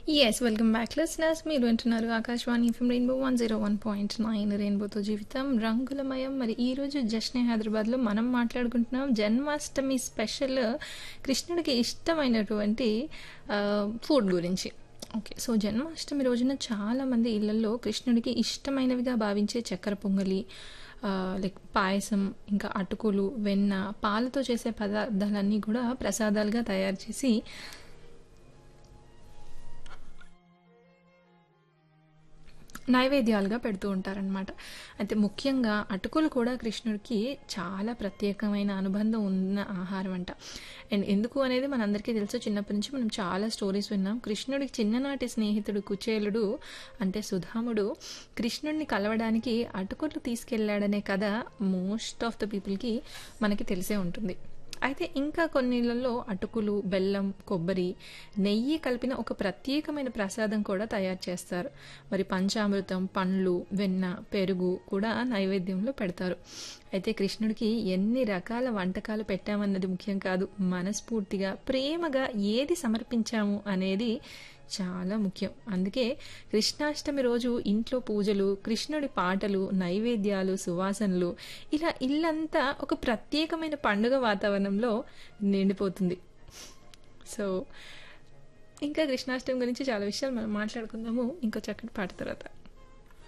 yes welcome back listeners మీరు వింటున్నారు Akashvani FM Rainbow one zero one point nine రెయిన్బోతో జీవితం రంగులమయం మరి ఈరోజు జశ్నే హైదరాబాద్లో మనం మాట్లాడుకుంటున్నాం జన్మాష్టమి స్పెషల్ కృష్ణుడికి ఇష్టమైనటువంటి ఫుడ్ గురించి ఓకే సో జన్మాష్టమి రోజున చాలామంది ఇళ్లలో కృష్ణుడికి ఇష్టమైనవిగా భావించే చక్కెర పొంగలి లైక్ పాయసం ఇంకా అటుకులు వెన్న పాలతో చేసే పదార్థాలన్నీ కూడా ప్రసాదాలుగా తయారు చేసి నైవేద్యాలుగా పెడుతూ ఉంటారనమాట అయితే ముఖ్యంగా అటుకులు కూడా కృష్ణుడికి చాలా ప్రత్యేకమైన అనుబంధం ఉన్న ఆహారం అంట అండ్ ఎందుకు అనేది మనందరికీ తెలుసు చిన్నప్పటి నుంచి మనం చాలా స్టోరీస్ విన్నాం కృష్ణుడికి చిన్ననాటి స్నేహితుడు కుచేలుడు అంటే సుధాముడు కృష్ణుడిని కలవడానికి అటుకులు తీసుకెళ్లాడనే కథ మోస్ట్ ఆఫ్ ద పీపుల్కి మనకి తెలిసే ఉంటుంది అయితే ఇంకా కొన్నిళ్ళల్లో అటుకులు బెల్లం కొబ్బరి నెయ్యి కలిపిన ఒక ప్రత్యేకమైన ప్రసాదం కూడా తయారు చేస్తారు మరి పంచామృతం పండ్లు వెన్న పెరుగు కూడా నైవేద్యంలో పెడతారు అయితే కృష్ణుడికి ఎన్ని రకాల వంటకాలు పెట్టామన్నది ముఖ్యం కాదు మనస్ఫూర్తిగా ప్రేమగా ఏది సమర్పించాము అనేది చాలా ముఖ్యం అందుకే కృష్ణాష్టమి రోజు ఇంట్లో పూజలు కృష్ణుడి పాటలు నైవేద్యాలు సువాసనలు ఇలా ఇల్లంతా ఒక ప్రత్యేకమైన పండుగ వాతావరణంలో నిండిపోతుంది సో ఇంకా కృష్ణాష్టమి గురించి చాలా విషయాలు మనం మాట్లాడుకుందాము ఇంకో చక్కటి పాట తర్వాత